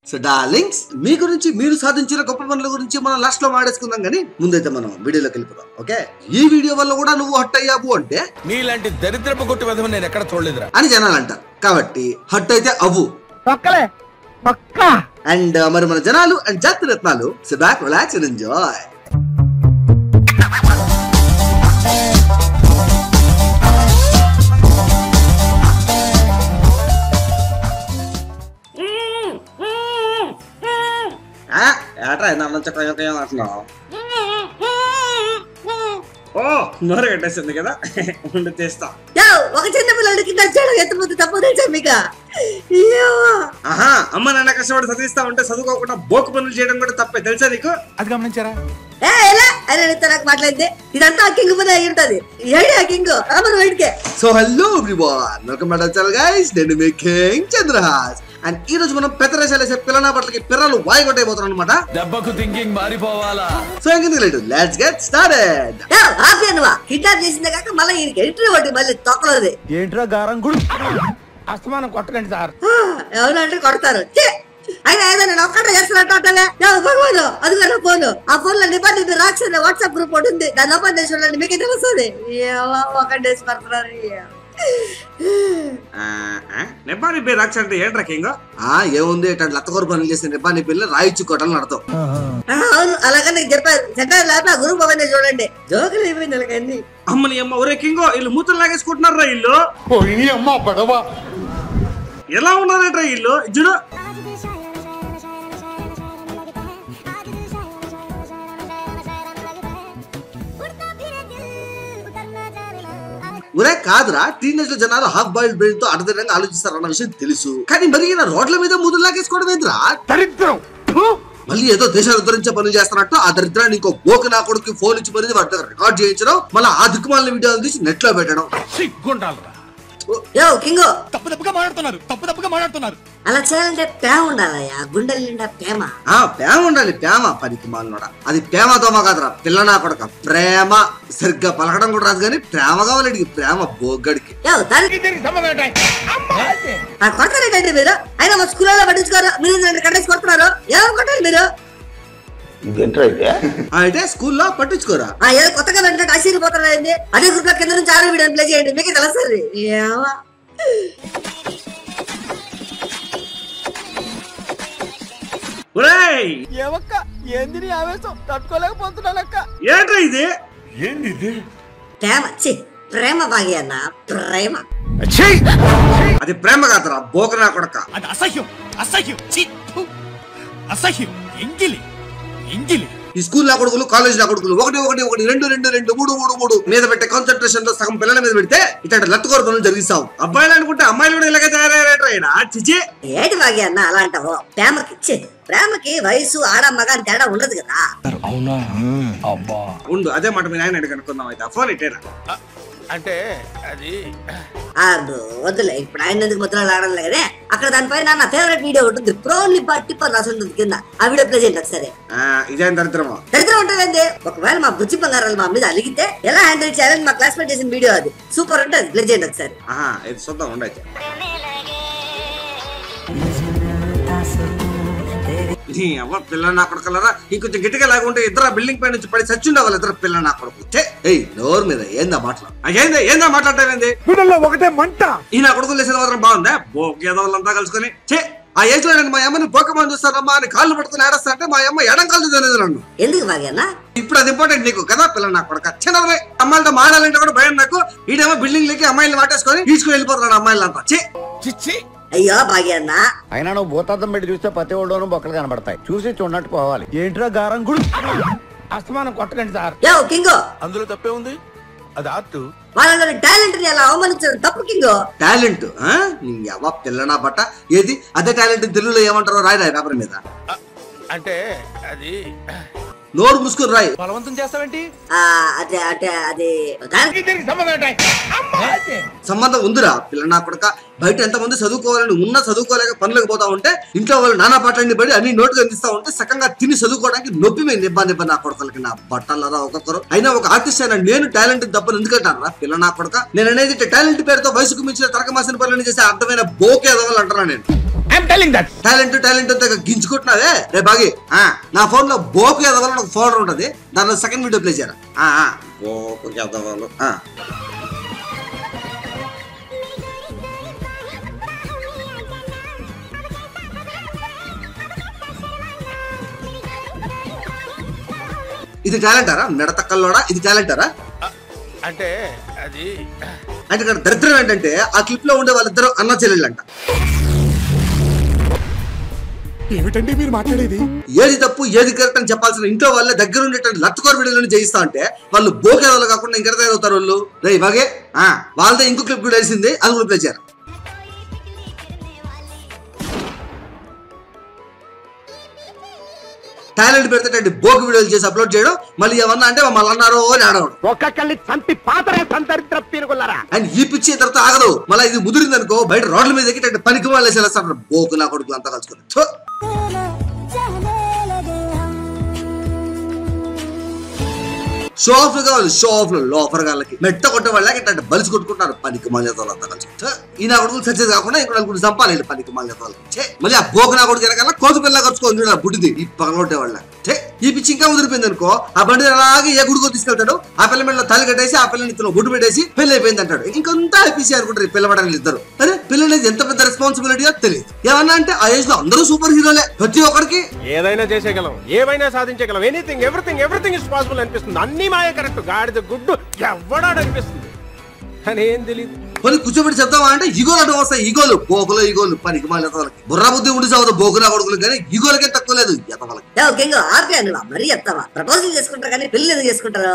So darlings మీ గురించి మీరు సాధించిన గొప్ప పనుల గురించి మనం లాస్ట్ లో మాడేసుకుందాం కానీ ముందైతే మనం వీడియోలోకి వెళ్ళిపోదాం ఓకే ఈ వీడియో వల్ల కూడా నువ్వు హట్ అయ్యావు అంటే నీలాంటి దరిద్రపు కొట్టి విధం నేను ఎక్కడ చూడలేదురా అని జనాలు అంటారు కాబట్టి హట్ అయితే అవ్వు పక్కలే పక్క అండ్ మరి మన జనాలు and Jathi Ratnalu so back relax and enjoy ఏట్రా అన్నం చక్క అంటున్నావు ఓ నోరు కట్టేసింది కదా ఉండి తీస్తా యో, ఒక చిన్న పిల్లడికి నచ్చాడు ఎత్తుపోతే తప్పు తెలుసా మీకు అయ్యో. ఆహా అమ్మ నాన్న కష్టపడి చదివిస్తా ఉంటే చదువుకోకుండా బోకు పనులు చేయడం కూడా తప్పే తెలుసా నీకు అది గమనించారా ఏ, ఎలా అని అడిగితే నాకు మాట్లాడితే ఇదంతా ఆ కింగ్ పని అయి ఉంటది ఏడి ఆ కింగ్ రామను వెడికే so hello everyone welcome to channel guys నేను మీ కింగ్ చంద్రహాస్ అండ్ ఈ రోజు మనం పెద్దరేసాలు వేసే పిల్లన బట్టలకి పిల్లలు వాయి కొట్టైపోతున్నాం అనమాట దెబ్బకు థింకింగ్ మారిపోవాలా సో ఇంకెందుకు లేదు లెట్స్ గెట్ స్టార్టెడ్ ఆపే నువ్వా కిడ్నాప్ చేసిందే కాక మళ్ళీ ఈయనకి ఎంట్రీ ఒకటి మళ్ళీ తొక్కలది ఏంట్రా గారం గుడు అస్తమానం కొట్టకండి సార్ ఎవరంటే కొడతారు ఛీ! అయినా ఏదో నేను ఒక్కటే చేస్తున్నట్టు అంటలే భగవాను అదిగో నా ఫోన్ ఆ ఫోన్ లో నిబంధన రాక్స్ అనే వాట్సాప్ గ్రూప్ ఒకటి ఉంది దాన్ని ఓపెన్ చేసి చూడండి మీకే తెలుస్తుంది ఒకటి వేసి పడుతున్నారు నిబ్బాని పేరు రాక్ష అంటే ఏంట్రా కింగ్ ఆ ఏముంది ఇట్లాంటి లత్తకూర పనులు చేసే నిబ్బాని పిల్ల రాయిచ్చు కొట్టలు నడతాం ఆ, అవును అలాగే నీకు చెప్పారు సెంటర్ లేకపోతే ఆ గ్రూప్ ఓపెన్ చేసి చూడండి జోకులు అయిపోయింది అలాగండి అమ్మని అమ్మ ఒరే కింగో వీళ్ళు మూతలు లాగేసుకుంటున్నారా ఇల్లు పోయి అమ్మ పడవ ఎలా ఉన్నారట ఇల్లు చూడు ఒరే కాదురా టీనేజ్ లో జనాలు హాఫ్ బాయిల్డ్ బ్రెయిన్ తో అర్థంగా ఆలోచిస్తారు అన్న విషయం తెలుసు కానీ మరి ఈయన రోడ్ల మీద ముదులు లాగేసుకోవడం ఏంద్రా దరిద్రం మళ్ళీ ఏదో దేశాలు ఉద్ధరించే పనులు చేస్తున్నట్టు ఆ దరిద్రాన్ని ఇంకో బోకు నా కొడుకు ఫోన్ ఇచ్చి మరీ వాటి దగ్గర రికార్డ్ చేయించడం మళ్ళీ ఆ దిక్కుమాలిన వీడియోలు తీసి నెట్ లో పెట్టడం సిగ్గుండాలరా యో కింగో తప్పు తప్పుగా మాట్లాడుతున్నారు తప్పు తప్పుగా మాట్లాడుతున్నారు అలా చేయాలంటే ప్రేమ ఉండాలయ్యా గుండెల నిండా ప్రేమ ఆ ప్రేమ ఉండాలి ప్రేమ పనికి మాలినోడ అది ప్రేమ దోమ కాదురా పిల్ల నా కొడక ప్రేమ సరిగ్గా పలకడం కూడా రాదు కానీ ప్రేమ కావాలి వీడికి, ప్రేమ బోగ్గడికి యో దానికి దీనికి సంబంధం ఏంటి? అమ్మ! ఆ కొడతారేంటండి మీరు అయినా మా స్కూల్లో పట్టించుకోరు మీరు నన్ను కట్టేసి కొడుతున్నారు ఏమో కొట్టాలి మీరు ఆ, అయితే స్కూల్లో పట్టించుకోరా ఆ ఏదో కొత్తగా వెంటనే ఆశ్చర్యపోతున్నారండి అదే గ్రూప్ లో కింద నుంచి ఆరో వీడియో ప్లే చేయండి మీకే తెలుస్తుంది ఏమో ఒరేయ్ ఏవక్క ఏంది నీ ఆవేశం తట్టుకోలేకపోతున్నానక్క ఏంట్రా ఇది ప్రేమ చి ప్రేమ బాగి అన్న ప్రేమ అది ప్రేమ కాదురా బోక నా కొడక అది అసహ్యం అసహ్యం ఛీ! ఫు! అసహ్యం ఎంగిలి ఎంగిలి ఈ స్కూల్ నా కొడుకులు కాలేజ్ నా కొడుకులు ఒకటి ఒకటి ఒకటి రెండు రెండు రెండు మూడు మూడు మూడు మీద పెట్టే కాన్సన్ట్రేషన్ తో సగం పిల్లల మీద పెడితే ఇట్లాంటి లత్తుకోర పనులు జరిగిస్తావు అబ్బాయిలు అనుకుంటే అమ్మాయిలు కూడా ఇలాగే తయారయ్యారా చిచి ఏంటి బాగి అన్న అలా అంటావు ప్రేమకి చి ప్రేమకి వయసు ఆడ మగ అని తేడా ఉండదు కదా ఉండు అదే మాట మీ నాయన అడిగి అనుకుందాం అయితే ఫోన్ ఇట్టేరా అంటే అది ఆ వద్దులే ఇప్పుడు ఆయన ఎందుకు ముద్రలు ఆడాలి కదా అక్కడ దానిపైన నా ఫేవరెట్ వీడియో ఉంటుంది ప్రో లిపా టిప్పర్ రాసి ఉంటుంది కింద ఆ వీడియో ప్లే చేయండి ఒకసారి ఆ, ఇదేం దరిద్రమా దరిద్రం ఉంటుందండి ఒకవేళ మా బుజ్జి బంగారాలు మా మీద అలిగితే ఎలా హ్యాండిల్ చేయాలని మా క్లాస్మేట్ చేసిన వీడియో అది సూపర్ ఉంటుంది ప్లే చేయండి ఒకసారి ఆహా ఇది చూద్దాం ఉండైతే నీ అవ్వ పిల్ల నా కొడుకులరా ఇంకొంచెం గట్టిగా లాగుంటే ఇద్దరు బిల్డింగ్ పై నుంచి పడి చచ్చుండే వాళ్ళు ఇద్దరు పిల్ల నా కొడుకు ఛే, ఏయ్ నోరు మీద ఏందా మాటలు ఆ, ఏందా ఏందా మాట్లాడతావేంది గుండెల్లో ఒకటే మంట ఈ నా కొడుకులు వేసేది మాత్రం బాగుందా బోకేదో వాళ్ళంతా కలుసుకొని చే ఆ ఏజ్ లో నేను మా అమ్మని పోకమాన్ చూస్తానమ్మా అని కాళ్ళు పట్టుకుని ఆడస్తా అంటే మా అమ్మ ఎడం కాళ్ళు తినేది నన్ను ఎందుకు బాగా అన్న ఇప్పుడు అది ఇంపార్టెంట్ నీకు కదా పిల్ల నా కొడుక చిన్నవే అమ్మాయిలతో మాడాలంటే కూడా భయం నాకు ఈడేమో బిల్డింగ్ లకి అమ్మాయిలు వాటేసుకొని తీసుకుని వెళ్ళిపోతున్నాడు అమ్మాయిలంతా చే చిచ్చి అయ్యో భాగ్య అన్న అయినా నువ్వు భూతార్థం పెట్టి చూస్తే ప్రతి ఒళ్ళోనూ బొక్కలు కనబడతాయి చూసి చూడనట్టు పోవాలి ఏంట్రా గారం గుడు అస్తమానం కొట్టకండి సార్ యో కింగో అందులో తప్పే ఉంది అది ఆర్ట్ వాళ్ళ టాలెంట్ ని అలా అవమానించడం తప్పు కింగో టాలెంట్ నీ అవ్వ పిల్లనా బట్ట ఏది అదే టాలెంట్ తెలుగులో ఏమంటారో రాయి రాయి పేపర్ మీద అంటే అది నోరు మూసుకుని రాయి బలవంతం చేస్తావేంటి ఆ, అదే అంటే అది దానికి దీనికి సంబంధం ఏంటి? అమ్మ! సంబంధం ఉందిరా పిల్ల నా కొడుక బయట ఎంతమంది చదువుకోవాలని ఉన్న చదువుకోలేక పనులకు పోతా ఉంటే ఇంట్లో వాళ్ళు నానా పాటలన్నీ పడి అన్ని నోటుగా అందిస్తా ఉంటే సకంగా తిని చదువుకోవడానికి నొప్పి మీద నిబ్బా నిబ్బా నా కొడుకులకి నా బట్టలరా ఒక్కొక్కరు అయినా ఒక ఆర్టిస్ట్ అయినా నేను టాలెంట్ తప్పని ఎందుకంటారా పిల్ల నా కొడుక నేను అనేది టాలెంట్ పేరుతో వయసుకు మించిన తరక మాసిన పనులు చేసే అర్థమైన బోకే ఎదవాళ్ళు అంటారా నేను I'm telling that talent talent అంతా గించుకుంటున్నావే రే బాగి ఆ, నా ఫోన్ లో బోకు ఎదవాలని ఒక ఫోల్డర్ ఉంటది దానిలో సెకండ్ వీడియో ప్లే చేయరా ఆ, ఆ, బోకు ఎదవాలు ఆ. ఇది టాలెంటారా మెడతక్కల్లోడా ఇది టాలెంటారా అంటే అది అంటే ఇక్కడ దరిద్రం ఏంటంటే ఆ క్లిప్ లో ఉండే వాళ్ళిద్దరు అన్న చెల్లెళ్ళంట ఏమిటండి మీరు మాట్లాడేది ఏది తప్పు ఏది కరెక్ట్ అని చెప్పాల్సిన ఇంట్లో వాళ్ళే దగ్గర ఉండేటువంటి లత్తుకోర వీడియోలను చేయిస్తా అంటే వాళ్ళు బోకేదాలు కాకుండా ఇంకెడ తయారవుతారు వాళ్ళు రే ఇవాగే ఆ, వాళ్ళదే ఇంకో క్లిప్ కూడా వేసింది అది కూడా ప్లే చేయరు టాలెంట్ పెడితే బోకు వీడియోలు చేసి అప్లోడ్ చేయడం మళ్ళీ ఏమన్నా అంటే మమ్మల్ని అన్నారు అని ఆడవడం ఒక్కొక్కరిని చంపి పాతరే సంతరిత్ర పీనుకున్నారా అండ్ ఈ పిచ్చి తర్వాత ఆగదు మళ్ళీ ఇది ముదిరింది అనుకో బయట రోడ్ల మీద ఎక్కి పనికి వాళ్ళు వేసేస్తారు బోకు నా కొడుకు అంతా కలుసుకుని థు. షో ఆఫ్ కావాలి షో ఆఫ్ లోఫర్ గాళ్ళకి మెట్ట కొట్టే వాళ్ళకి ఇట్లా బలిసి కొట్టుకుంటారు పనికి మాల్యతలు అంతా కలిసి ఛ! ఈ నా కొడుకులు సచ్చేది కాకుండా ఇక్కడ నలుగురు చంపాలి పనికి మాల్యతలు మళ్ళీ ఆ బోకు నా కొడుకు వెనకాల కోతి పిల్ల ఖర్చుకొని చూడాలి బుడ్డిది ఈ పగలొట్టే వాళ్ళ ఛే! ఈ పిచ్చి ఇంకా ముదిరిపోయింది అనుకో ఆ బండి అలాగే ఏ గుడికో తీసుకెళ్తాడు ఆ పిల్ల మెడలో తల్లి కట్టేసి ఆ పిల్లని ఇతను బుడ్డు పెట్టేసి పెళ్లి అయిపోయింది అంటాడు ఇంకొంత ఐపీసీ అనుకుంటారు ఈ పిల్లబడాలి ఇద్దరు అరే పిల్లనేది ఎంత పెద్ద రెస్పాన్సిబిలిటీయో తెలియదు ఏమన్నా అంటే ఆ ఏజ్ లో అందరూ సూపర్ హీరోలే ప్రతి ఒక్కరికి ఏదైనా చేసేయగలం ఏమైనా సాధించగలం anything everything everything is possible అనిపిస్తుంది అన్ని మాయ కరెక్ట్ గాడిద గుడ్డు ఎవడాడు అనిపిస్తుంది కానీ ఏం తెలియదు కొన్ని కూర్చోబెట్టి చెప్తావా అంటే ఈగోలు అడ్డం వస్తాయి ఈగోలు బోకులు ఈగోలు పనికి మాలకి బుర్రా బుద్ధి ఉండి చదువు బోకులా కొడుకులు కానీ ఈగోలకే తక్కువ లేదు ఎతవలకి యో కింగ్ ఆర్పి నువ్వు మరీ చెప్తావా ప్రపోజల్ చేసుకుంటారు కానీ పెళ్లి ఎందుకు చేసుకుంటారు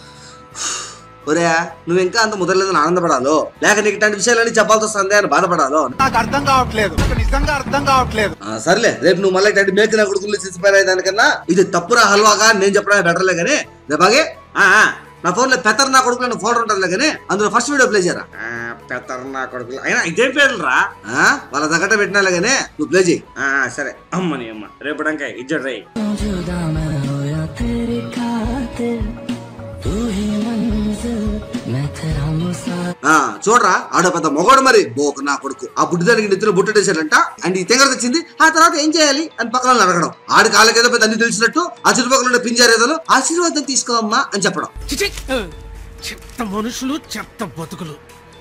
ఒరే నువ్వు ఇంకా అంత ముదరలేదని ఆనందపడాలో లేక నీకు ఇట్లాంటి విషయాలన్నీ చెప్పాల్సి వస్తుంది అని బాధపడాలో నాకు అర్థం కావట్లేదు నాకు నిజంగా అర్థం కావట్లేదు ఆ, సర్లే రేపు నువ్వు మళ్ళీ ఇట్లాంటి మేక నా కొడుకులు చేసిపోయిన దానికన్నా ఇది తప్పురా హల్వాగా అని నేను చెప్పడమే బెటర్లే కానీ రేపాగే ఆ, ఆ, నా ఫోన్ లో పెత్తర్ నా కొడుకులు అనే ఫోన్ ఉంటుందిలే కానీ అందులో ఫస్ట్ వీడియో ప్లే చేయరా ఆ, పెత్తర్ నా కొడుకులు అయినా ఇదేం పేర్లు రా ఆ, వాళ్ళ దగ్గర పెట్టినాలే కానీ నువ్వు ప్లే చేయి ఆ, సరే అమ్మని అమ్మ రేపు డంకాయ ఇజ్జడు రేయ్ जुदा मैं होया तेरे खातिर तू ही मंजिल मैं तेरा मुसाफिर ఆ చూడరా ఆడ పెద్ద మొగోడు మరి బోకు నా కొడుకు ఆ బుడ్డి దానికి నెత్తిలో బుట్టడేశాడంట అండ్ ఈ తెంగర తెచ్చింది ఆ తర్వాత ఏం చేయాలి అని పక్కన వాళ్ళని అడగడం ఆడి కాళ్ళకేదో పెద్ద అన్ని తెలిసినట్టు ఆ చుట్టుపక్కల ఉండే పింజారేదలు ఆశీర్వాదం తీసుకోమ్మా అని చెప్పడం చిచి చెత్త మనుషులు చెత్త బతుకులు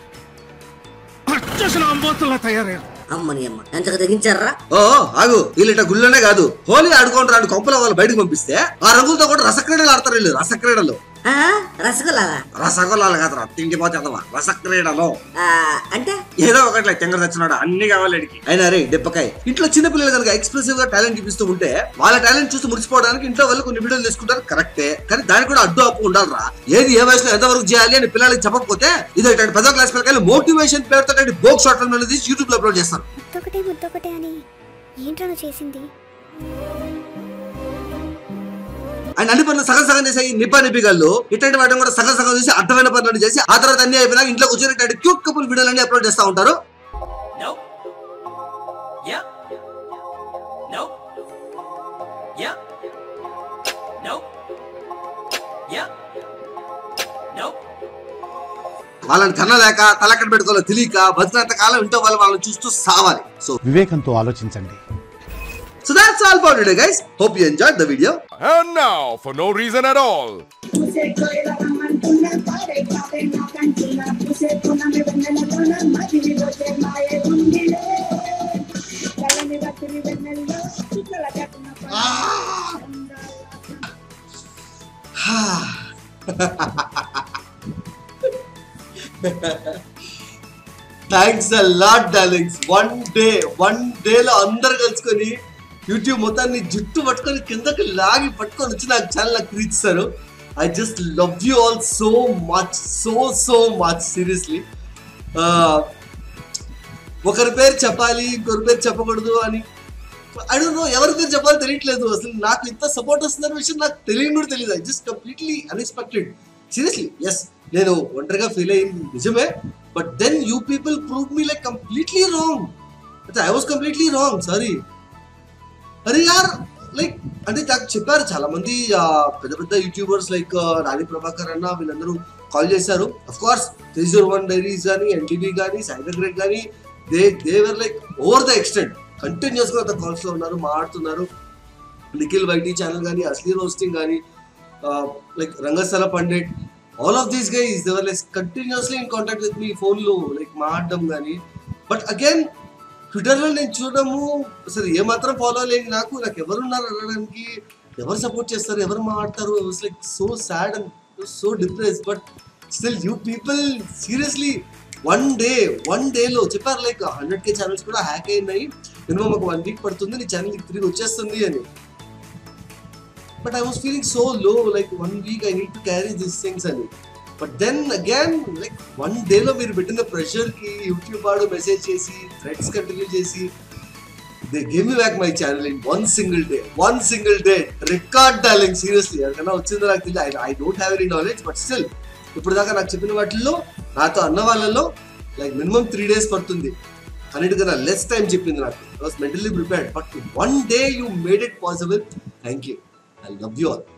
అచ్చసిన అంబోతుల్లా తయారయ్యారు అమ్మని అమ్మ ఎంతకు తెగించారా ఓ ఆగు వీళ్ళ గుళ్ళనే కాదు హోలీ ఆడుకుంటారు ఆడు కొంపల వాళ్ళు బయటకు పంపిస్తే ఆ రంగులతో కూడా రసక్రీడలు ఆడతారు వీళ్ళు రసక్రీడలు ఆ, రసగుల్లావా రసగుల్లాలు కాదురా తిండిపోతే అదవా రసక్రీడలు ఆ, అంటే ఏదో ఒకట్లే తెంగర తెచ్చినాడు అన్ని కావాలి వీడికి. అయినా రే దెబ్బకాయ ఇంట్లో చిన్న పిల్లలు కనుక ఎక్స్ప్రెసివ్ గా టాలెంట్ చూపిస్తూ ఉంటే వాళ్ళ టాలెంట్ చూసి మురిసిపోవడానికి ఇంట్లో వాళ్ళు కొన్ని వీడియోలు తీసుకుంటారు కరెక్టే కానీ దానికి కూడా అడ్డు అప్పు ఉండాలిరా ఏది ఏ వయసులో ఎంతవరకు చేయాలి అని పిల్లలకి చెప్పకపోతే ఇది ఇట్లాంటి పెద్ద క్లాస్ పిల్లకాయలు మోటివేషన్ పేరుతో బోక్ షార్ట్ ఫిల్మ్ అనేది యూట్యూబ్ లో అప్లోడ్ చేస్తారు ముద్దొకటే ముద్దొకటే అని ఏంట్రా చేసింది అండ్ అన్ని పనులు సగం సగం చేసే ఈ నిబ్బా నిబ్బిగాళ్ళు ఇట్లాంటి వాటిని కూడా సగం సగం చేసి అర్థమైన పనులు చేసి ఆ తర్వాత అన్ని అయిపోయినాక ఇంట్లో కూర్చొని ఇట్లాంటి క్యూట్ కపుల్ వీడియోలు అన్ని అప్లోడ్ చేస్తూ ఉంటారు వాళ్ళని కన్నలేక తలక్కడ పెట్టుకోవాలో తెలియక బతికినంత కాలం ఇంట్లో వాళ్ళు వాళ్ళని చూస్తూ సావాలి సో వివేకంతో ఆలోచించండి so that's all for today guys hope you enjoyed the video And now, for no reason at all, thanks a lot darlings one day one day లో అందరు కలుసుకొని యూట్యూబ్ మొత్తాన్ని జుట్టు పట్టుకొని కిందకి లాగి పట్టుకొని వచ్చి నాకు ఛానల్ క్రీచ్ ఇస్తారు I just love you all so much so so much seriously ఒకరి పేరు చెప్పాలి ఇంకొకరి పేరు చెప్పకూడదు అని ఐ డోంట్ నో ఎవరి పేరు చెప్పాలో తెలియట్లేదు అసలు నాకు ఇంత సపోర్ట్ వస్తుందన్న విషయం నాకు తెలియని కూడా తెలియదు I just completely unexpected seriously yes నేను ఒంటరిగా ఫీల్ అయింది నిజమే but then you people prove me like completely wrong అంటే I was completely wrong sorry అరే యార్ లైక్ అంటే నాకు చెప్పారు చాలా మంది ఆ, పెద్ద పెద్ద యూట్యూబర్స్ లైక్ రాణి ప్రభాకర్ అన్న వీళ్ళందరూ కాల్ చేశారు of course three zero one diaries కానీ ఎన్టీవీ కానీ సైబర్ గ్రేడ్ కానీ they they were like over the extent continuous గా కాల్స్ లో ఉన్నారు మాట్లాడుతున్నారు నిఖిల్ వైటీ ఛానల్ కానీ అస్లీ రోస్టింగ్ కానీ like Rangasthala Pandit all of these guys Devar like continuously in contact with మీ ఫోన్లో లైక్ మాట్లాడడం కానీ బట్ అగైన్ ట్విట్టర్లో నేను చూడడము అసలు ఏమాత్రం ఫాలో లేని నాకు నాకు ఎవరున్నారు అనడానికి ఎవరు సపోర్ట్ చేస్తారు ఎవరు మాట్లాడతారు was like so sad and so depress but still you people seriously one day one డేలో చెప్పారు లైక్ హండ్రెడ్ కే ఛానల్స్ కూడా హ్యాక్ అయినాయి మినిమం ఒక వన్ వీక్ పడుతుంది నీ ఛానల్ తిరిగి వచ్చేస్తుంది అని but I was feeling so low like one week I need to carry this things అని but then again like one డేలో మీరు పెట్టిన ప్రెషర్ కి యూట్యూబ్ వాడు మెసేజ్ చేసి థ్రెడ్స్ కంటిన్యూ చేసి they gave me back my channel in one single day one single day record darling seriously ఎవరికైనా వచ్చిందో నాకు తెలియదు I don't have any knowledge but still ఇప్పుడు దాకా నాకు చెప్పిన వాటిల్లో నాతో అన్న వాళ్ళలో లైక్ మినిమం త్రీ డేస్ పడుతుంది అన్నిటికన్నా లెస్ టైం చెప్పింది నాకు I was mentally prepared but one day you made it possible thank you I love you all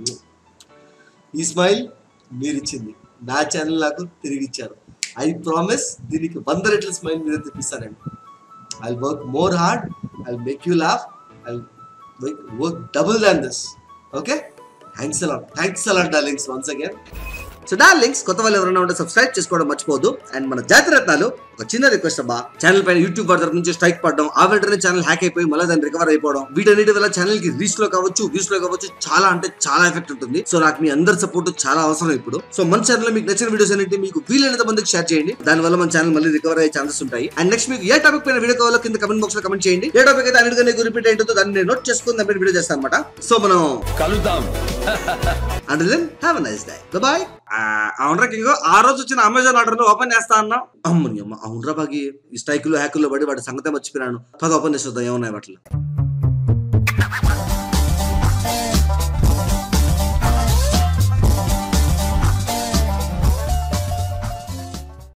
ఈ స్మైల్ మీరు ఇచ్చింది నా ఛానల్ నాకు తిరిగి ఇచ్చారు ఐ ప్రామిస్ దీనికి వంద రెట్ల స్మైల్ మీరు తెప్పిస్తానండి I work more hard I make you laugh I work double than this okay thanks a lot thanks a lot darlings once again so darlings కొత్త వాళ్ళు ఎవరైనా ఉంటే సబ్స్క్రైబ్ చేసుకోవడం మర్చిపోదు అండ్ మన జాతిరత్నాలు ఒక చిన్న రిక్వెస్ట్ అబ్బా ఛానల్ పైన యూట్యూబ్ వారి తరపు నుంచి స్ట్రైక్ పడడం ఆ వెంటనే ఛానల్ హ్యాక్ అయిపోయి మళ్ళీ దాన్ని రికవర్ అయిపోవడం వీటన్నిటి వల్ల ఛానల్ కి రీచ్ లో కావచ్చు వ్యూస్ లో కావచ్చు చాలా అంటే చాలా ఎఫెక్ట్ ఉంటుంది సో నాకు మీ అందరి సపోర్ట్ చాలా అవసరం ఇప్పుడు సో మన ఛానల్ మీకు నచ్చిన వీడియోస్ అన్నిటి మీకు వీలైనంత మందికి షేర్ చేయండి దాని వల్ల మన ఛానల్ మళ్ళీ రికవర్ అయ్యే ఛాన్సెస్ ఉంటాయి అండ్ నెక్స్ట్ మీకు ఏ టాపిక్ పైన వీడియో కావాలో కింద కమెంట్ బాక్స్ లో కమెంట్ చేయండి ఏ టాపిక్ అయితే అన్నిటిగా నీకు రిపీట్ అయిందో దాన్ని నేను నోట్ చేసుకుని దాని వీడియో చేస్తాను అనమాట సో మనం కలుద్దాం and then have nice day bye అవునరా కింగ్ ఆ రోజు వచ్చిన అమెజాన్ ఆర్డర్ ఓపెన్ చేస్తా అన్నా అమ్మని అమ్మ అవునరా బాగి ఈ స్ట్రైకులు హ్యాకుల్లో పడి వాడి సంగతే మర్చిపోయాను పద ఓపెన్ చేసేద్దాం ఏమున్నాయి వాటిలో